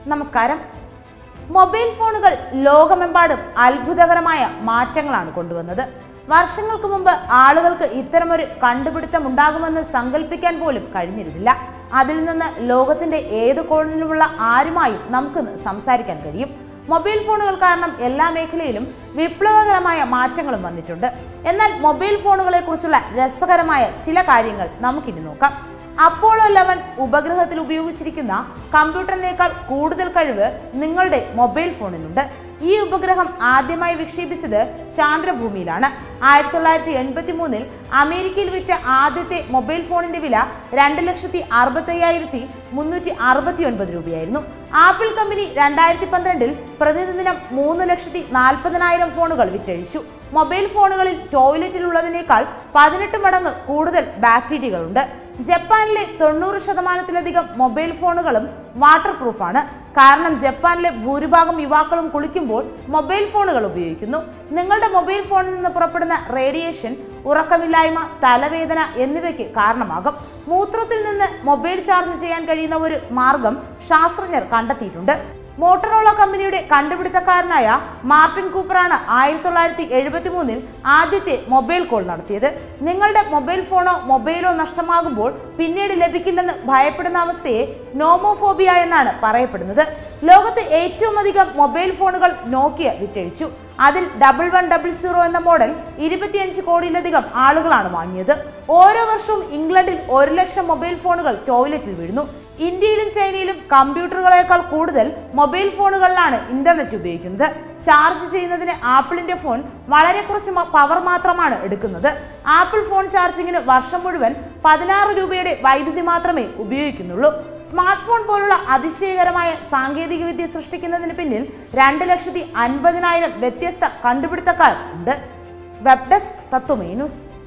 നമസ്കാരം മൊബൈൽ ഫോണുകൾ ലോകമെമ്പാടും അത്ഭുതകരമായ മാറ്റങ്ങളാണ് കൊണ്ടുവന്നത് വർഷങ്ങൾക്ക് മുമ്പ് ആളുകൾക്ക് ഇത്തരമൊരു കണ്ടുപിടുത്തം ഉണ്ടാകുമെന്ന് സങ്കല്പിക്കാൻ പോലും കഴിഞ്ഞിരുന്നില്ല അതിൽ നിന്ന് ലോകത്തിന്റെ ഏത് കോണിലുമുള്ള ആരുമായും നമുക്കിന്ന് സംസാരിക്കാൻ കഴിയും മൊബൈൽ ഫോണുകൾ കാരണം എല്ലാ മേഖലയിലും വിപ്ലവകരമായ മാറ്റങ്ങളും വന്നിട്ടുണ്ട് എന്നാൽ മൊബൈൽ ഫോണുകളെ കുറിച്ചുള്ള രസകരമായ ചില കാര്യങ്ങൾ നമുക്കിനി നോക്കാം അപ്പോളോ ലെവൻ ഉപഗ്രഹത്തിൽ ഉപയോഗിച്ചിരിക്കുന്ന കമ്പ്യൂട്ടറിനേക്കാൾ കൂടുതൽ കഴിവ് നിങ്ങളുടെ മൊബൈൽ ഫോണിനുണ്ട് ഈ ഉപഗ്രഹം ആദ്യമായി വിക്ഷേപിച്ചത് ചാന്ദ്രഭൂമിയിലാണ് ആയിരത്തി തൊള്ളായിരത്തി എൺപത്തി മൂന്നിൽ അമേരിക്കയിൽ വിറ്റ ആദ്യത്തെ മൊബൈൽ ഫോണിന്റെ വില രണ്ട് ലക്ഷത്തി അറുപത്തി അയ്യായിരത്തി മുന്നൂറ്റി അറുപത്തി ഒൻപത് രൂപയായിരുന്നു ആപ്പിൾ കമ്പനി രണ്ടായിരത്തി പന്ത്രണ്ടിൽ പ്രതിദിനം മൂന്ന് ലക്ഷത്തി നാൽപ്പതിനായിരം ഫോണുകൾ വിറ്റഴിച്ചു മൊബൈൽ ഫോണുകളിൽ ടോയ്ലറ്റിലുള്ളതിനേക്കാൾ പതിനെട്ട് മടങ്ങ് കൂടുതൽ ബാക്ടീരിയകളുണ്ട് ജപ്പാനിലെ തൊണ്ണൂറ് ശതമാനത്തിലധികം മൊബൈൽ ഫോണുകളും വാട്ടർ പ്രൂഫാണ് കാരണം ജപ്പാനിലെ ഭൂരിഭാഗം യുവാക്കളും കുളിക്കുമ്പോൾ മൊബൈൽ ഫോണുകൾ ഉപയോഗിക്കുന്നു നിങ്ങളുടെ മൊബൈൽ ഫോണിൽ നിന്ന് പുറപ്പെടുന്ന റേഡിയേഷൻ ഉറക്കമില്ലായ്മ തലവേദന എന്നിവയ്ക്ക് കാരണമാകും മൂത്രത്തിൽ നിന്ന് മൊബൈൽ ചാർജ് ചെയ്യാൻ കഴിയുന്ന ഒരു മാർഗം ശാസ്ത്രജ്ഞർ കണ്ടെത്തിയിട്ടുണ്ട് മോട്ടറോള കമ്പനിയുടെ കണ്ടുപിടുത്തക്കാരനായ മാർട്ടിൻ കൂപ്പറാണ് ആയിരത്തി തൊള്ളായിരത്തി എഴുപത്തി മൂന്നിൽ ആദ്യത്തെ മൊബൈൽ കോൾ നടത്തിയത് നിങ്ങളുടെ മൊബൈൽ ഫോണോ മൊബൈലോ നഷ്ടമാകുമ്പോൾ പിന്നീട് ലഭിക്കില്ലെന്ന് ഭയപ്പെടുന്ന അവസ്ഥയെ നോമോഫോബിയ എന്നാണ് പറയപ്പെടുന്നത് ലോകത്ത് ഏറ്റവും അധികം മൊബൈൽ ഫോണുകൾ നോക്കിയ വിറ്റഴിച്ചു അതിൽ ഡബിൾ വൺ ഡബിൾ സീറോ എന്ന മോഡൽ ഇരുപത്തിയഞ്ച് കോടിയിലധികം ആളുകളാണ് വാങ്ങിയത് ഓരോ വർഷവും ഇംഗ്ലണ്ടിൽ ഒരു ലക്ഷം മൊബൈൽ ഫോണുകൾ ടോയ്ലറ്റിൽ വീഴുന്നു ഇന്ത്യയിലും ചൈനയിലും കമ്പ്യൂട്ടറുകളേക്കാൾ കൂടുതൽ മൊബൈൽ ഫോണുകളിലാണ് ഇന്റർനെറ്റ് ഉപയോഗിക്കുന്നത് ചാർജ് ചെയ്യുന്നതിന് ആപ്പിളിന്റെ ഫോൺ വളരെ കുറച്ച് മ- പവർ മാത്രമാണ് എടുക്കുന്നത് ആപ്പിൾ ഫോൺ ചാർജിങ്ങിന് വർഷം മുഴുവൻ പതിനാറ് രൂപയുടെ വൈദ്യുതി മാത്രമേ ഉപയോഗിക്കുന്നുള്ളൂ സ്മാർട്ട് ഫോൺ പോലുള്ള അതിശയകരമായ സാങ്കേതികവിദ്യ സൃഷ്ടിക്കുന്നതിന് പിന്നിൽ രണ്ട് ലക്ഷത്തി അൻപതിനായിരം വ്യത്യസ്ത കണ്ടുപിടുത്തക്കാർ ഉണ്ട് വെബ് ഡെസ്ക് തത്വമേ ന്യൂസ്